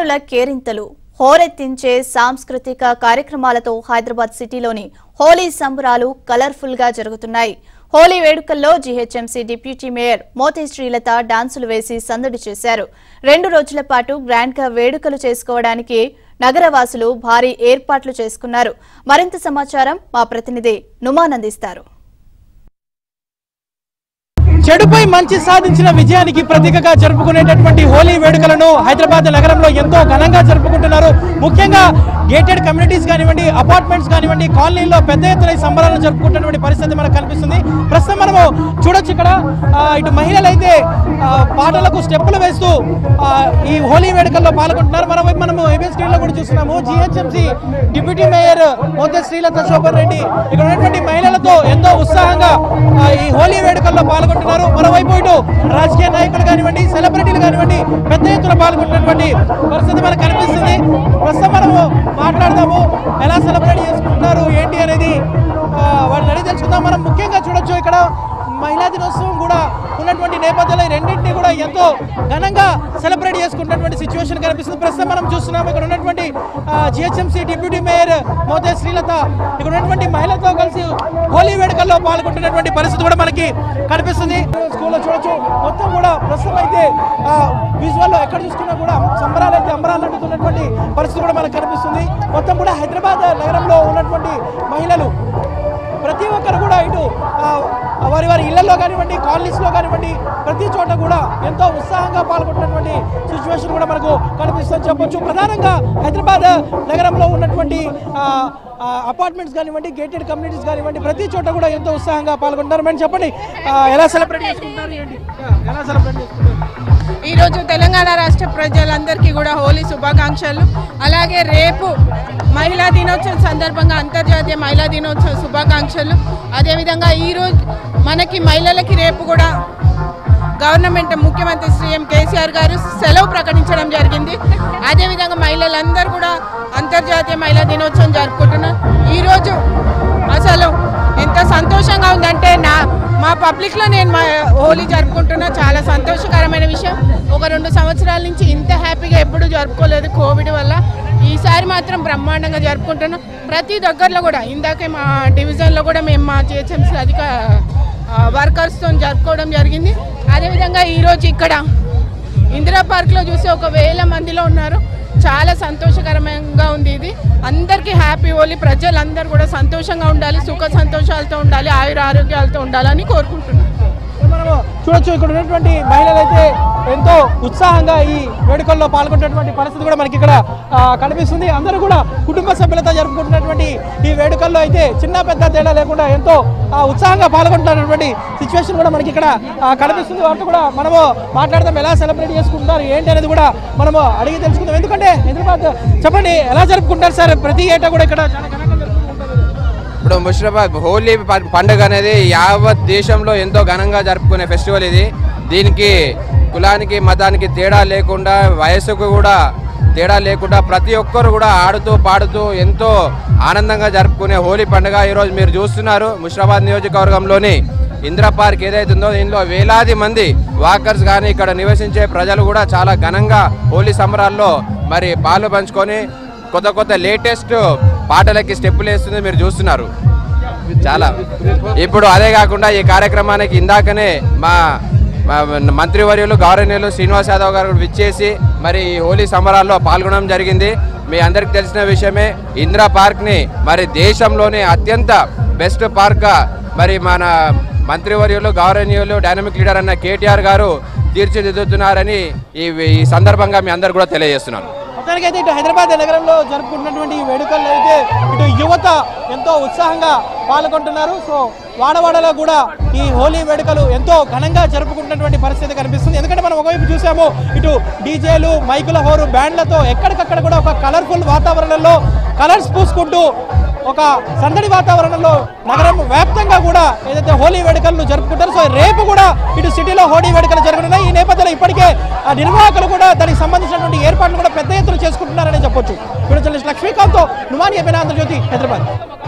చిన్నారుల కేరింతలు హోరెత్తించే సాంస్కృతిక కార్యక్రమాలతో హైదరాబాద్ సిటీలోని హోలీ సంబరాలు కలర్ఫుల్ గా జరుగుతున్నాయి హోలీ వేడుకల్లో GHMC deputy mayor Moti Srilatha డాన్సులు వేసి సందడి చేశారు రెండు రోజుల పాటు గ్రాండ్ గా వేడుకలు చేసుకోవడానికి నగరవాసులు భారీ ఏర్పాట్లు చేసుకున్నారు మరింత సమాచారం మా ప్రతినిధి నుమాన్ అందిస్తారు చెడుపై మంచి సాధించిన విజయానికి ప్రతీకగా జరుపుకునేటటువంటి హోలీ వేడుకలను హైదరాబాద్ నగరంలో ఎంతో ఘనంగా జరుపుకుంటున్నారు ముఖ్యంగా గేటెడ్ కమ్యూనిటీస్ కానివ్వండి అపార్ట్మెంట్స్ కానివ్వండి కాలనీల్లో పెద్ద ఎత్తున ఈ సంబరాలను జరుపుకుంటున్నటువంటి పరిస్థితి మనకు కనిపిస్తుంది ప్రస్తుతం మనము చూడొచ్చు ఇక్కడ ఆ, ఇటు మహిళలు అయితే ఆ, పాటలకు స్టెప్పులు వేస్తూ ఆ, ఈ హోలీ వేడుకల్లో పాల్గొంటున్నారు మరోవైపు మనము ఏబిఎస్ టీవీలో కూడా చూస్తున్నాము GHMC deputy mayor Mothe Srilatha Shobhan Reddy ఇక్కడ ఉన్నటువంటి మహిళలతో ఎంతో ఉత్సాహంగా ఆ, ఈ హోలీ వేడుకల్లో పాల్గొంటున్నారు మరోవైపు ఇటు రాజకీయ నాయకులు కానివ్వండి సెలబ్రిటీలు కానివ్వండి పెద్ద ఎత్తున పాల్గొంటున్నటువంటి పరిస్థితి మనకు కనిపిస్తుంది ప్రస్తుతం మనము మాట్లాడదాము ఎలా సెలబ్రేట్ చేసుకుంటున్నారు ఏంటి అనేది ఆ, వాళ్ళని అడిగి తెలుసుకుందాం మనం ముఖ్యంగా చూడొచ్చు ఇక్కడ మహిళా దినోత్సవం కూడా ఉన్నటువంటి నేపథ్యంలో ఈ రెండింటినీ కూడా ఎంతో ఘనంగా సెలబ్రేట్ చేసుకుంటున్నటువంటి సిచ్యువేషన్ కనిపిస్తుంది ప్రస్తుతం మనం చూస్తున్నాం ఇక్కడ ఉన్నటువంటి GHMC deputy mayor Mothe Srilatha ఇక్కడ ఉన్నటువంటి మహిళలతో కలిసి హోలీ వేడుకల్లో పాల్గొంటున్నటువంటి పరిస్థితి కూడా మనకి కనిపిస్తుంది స్కూల్లో చూడొచ్చు మొత్తం కూడా ప్రస్తుతం అయితే విజువల్లో ఎక్కడ చూసుకున్నా కూడా సంబరాలు అయితే అంబరాలు అంటున్నటువంటి పరిస్థితి కూడా మనకు కనిపిస్తుంది మొత్తం కూడా హైదరాబాద్ నగరంలో ఉన్నటువంటి మహిళలు ప్రతి ఒక్కరు కూడా ఇటు ఆ, వారి వారి ఇళ్లలో కానివ్వండి కాలనీస్లో కానివ్వండి ప్రతి చోట కూడా ఎంతో ఉత్సాహంగా పాల్గొంటున్నటువంటి సిచ్యువేషన్ కూడా మనకు కనిపిస్తుందని చెప్పొచ్చు ప్రధానంగా హైదరాబాద్ నగరంలో ఉన్నటువంటి ఆ, ఆ, అపార్ట్మెంట్స్ కానివ్వండి గేటెడ్ కమ్యూనిటీస్ కానివ్వండి ప్రతి చోట కూడా ఎంతో ఉత్సాహంగా పాల్గొంటున్నారు మేడం చెప్పండి ఆ, ఎలా సెలబ్రేట్ చేసుకుంటారు ఏంటి ఆ, ఎలా సెలబ్రేట్ చేసుకుంటారు ఈరోజు తెలంగాణ రాష్ట్ర ప్రజలందరికీ కూడా హోలీ శుభాకాంక్షలు అలాగే రేపు మహిళా దినోత్సవం సందర్భంగా అంతర్జాతీయ మహిళా దినోత్సవ శుభాకాంక్షలు అదేవిధంగా ఈరోజు మనకి మహిళలకి రేపు కూడా గవర్నమెంట్ ముఖ్యమంత్రి శ్రీ ఎం కేసీఆర్ గారు సెలవు ప్రకటించడం జరిగింది అదేవిధంగా మహిళలందరూ కూడా అంతర్జాతీయ మహిళా దినోత్సవం జరుపుకుంటున్నారు ఈరోజు అసలు ఎంత సంతోషంగా ఉందంటే నా మా పబ్లిక్లో నేను మా హోలీ జరుపుకుంటున్నా చాలా సంతోషకరమైన విషయం ఒక రెండు సంవత్సరాల నుంచి ఇంత హ్యాపీగా ఎప్పుడూ జరుపుకోలేదు కోవిడ్ వల్ల ఈసారి మాత్రం బ్రహ్మాండంగా జరుపుకుంటున్నాం ప్రతి దగ్గరలో కూడా ఇందాకే మా డివిజన్లో కూడా మేము మా జిహెచ్ఎంసీ అధిక వర్కర్స్తో జరుపుకోవడం జరిగింది అదేవిధంగా ఈరోజు ఇక్కడ ఇందిరా పార్క్లో చూసి ఒక వేల మందిలో ఉన్నారు చాలా సంతోషకరంగా ఉంది ఇది అందరికీ హ్యాపీ హోలీ ప్రజలందరూ కూడా సంతోషంగా ఉండాలి సుఖ సంతోషాలతో ఉండాలి ఆయుర ఆరోగ్యాలతో ఉండాలని కోరుకుంటున్నాను మనము చూడొచ్చు ఇక్కడ ఉన్నటువంటి మహిళలు అయితే ఎంతో ఉత్సాహంగా ఈ వేడుకల్లో పాల్గొంటున్నటువంటి పరిస్థితి కూడా మనకి ఇక్కడ ఆ, కనిపిస్తుంది అందరూ కూడా కుటుంబ సభ్యులతో జరుపుకుంటున్నటువంటి ఈ వేడుకల్లో అయితే చిన్న పెద్ద తేడా లేకుండా ఎంతో ఆ, ఉత్సాహంగా పాల్గొంటున్నటువంటి సిచ్యువేషన్ కూడా మనకి ఇక్కడ ఆ, కనిపిస్తుంది వాటితో కూడా మనము మాట్లాడదాం ఎలా సెలబ్రేట్ చేసుకుంటున్నారు ఏంటి అనేది కూడా మనము అడిగి తెలుసుకుందాం ఎందుకంటే హైదరాబాద్ చెప్పండి ఎలా జరుపుకుంటారు సార్ ప్రతి ఏటా కూడా ఇక్కడ చాలా ఘనంగా జరుపుకుంటారు ఇప్పుడు ముషరాబాద్ హోలీ ప- పండుగ అనేది యావత్ దేశంలో ఎంతో ఘనంగా జరుపుకునే ఫెస్టివల్ ఇది దీనికి కులానికి మతానికి తేడా లేకుండా వయసుకు కూడా తేడా లేకుండా ప్రతి ఒక్కరు కూడా ఆడుతూ పాడుతూ ఎంతో ఆనందంగా జరుపుకునే హోలీ పండుగ ఈరోజు మీరు చూస్తున్నారు ముషరాబాద్ నియోజకవర్గంలోని ఇందిరా పార్క్ ఏదైతే ఉందో దీనిలో వేలాది మంది వాకర్స్ కానీ ఇక్కడ నివసించే ప్రజలు కూడా చాలా ఘనంగా హోలీ సంబరాల్లో మరి పాలు పంచుకొని కొత్త కొత్త లేటెస్ట్ పాటలకి స్టెప్పులు వేస్తుంది మీరు చూస్తున్నారు చాలా ఇప్పుడు అదే కాకుండా ఈ కార్యక్రమానికి ఇందాకనే మా మా మంత్రివర్యులు గౌరవనీయులు శ్రీనివాస్ యాదవ్ గారు విచ్చేసి మరి ఈ హోలీ సంబరాల్లో పాల్గొనడం జరిగింది మీ అందరికి తెలిసిన విషయమే ఇందిరా పార్క్ని మరి దేశంలోనే అత్యంత బెస్ట్ పార్క్గా మరి మన మంత్రివర్యులు గౌరవనీయులు డైనమిక్ లీడర్ అన్న కేటీఆర్ గారు తీర్చిదిద్దుతున్నారని ఈ ఈ సందర్భంగా మీ అందరు కూడా తెలియజేస్తున్నాను మొత్తానికి అయితే ఇటు హైదరాబాద్ నగరంలో జరుపుకుంటున్నటువంటి ఈ వేడుకల్లో అయితే ఇటు యువత ఎంతో ఉత్సాహంగా పాల్గొంటున్నారు సో వాడవాడలో కూడా ఈ హోలీ వేడుకలు ఎంతో ఘనంగా జరుపుకుంటున్నటువంటి పరిస్థితి కనిపిస్తుంది ఎందుకంటే మనం ఒకవైపు చూసాము ఇటు డీజేలు మైకుల హోరు బ్యాండ్లతో ఎక్కడికక్కడ కూడా ఒక కలర్ఫుల్ వాతావరణంలో కలర్స్ పూసుకుంటూ ఒక సందడి వాతావరణంలో నగరం వ్యాప్తంగా కూడా ఏదైతే హోలీ వేడుకలను జరుపుకుంటారో సో రేపు కూడా ఇటు సిటీలో హోలీ వేడుకలు జరగనున్నాయి ఈ నేపథ్యంలో ఇప్పటికే ఆ నిర్వాహకులు కూడా దానికి సంబంధించినటువంటి ఏర్పాట్లు కూడా పెద్ద ఎత్తున చేసుకుంటున్నారని చెప్పొచ్చు ఇప్పుడు జర్నలిస్ట్ లక్ష్మీకాంత్తో నుమాని ఆంధ్రజ్యోతి హైదరాబాద్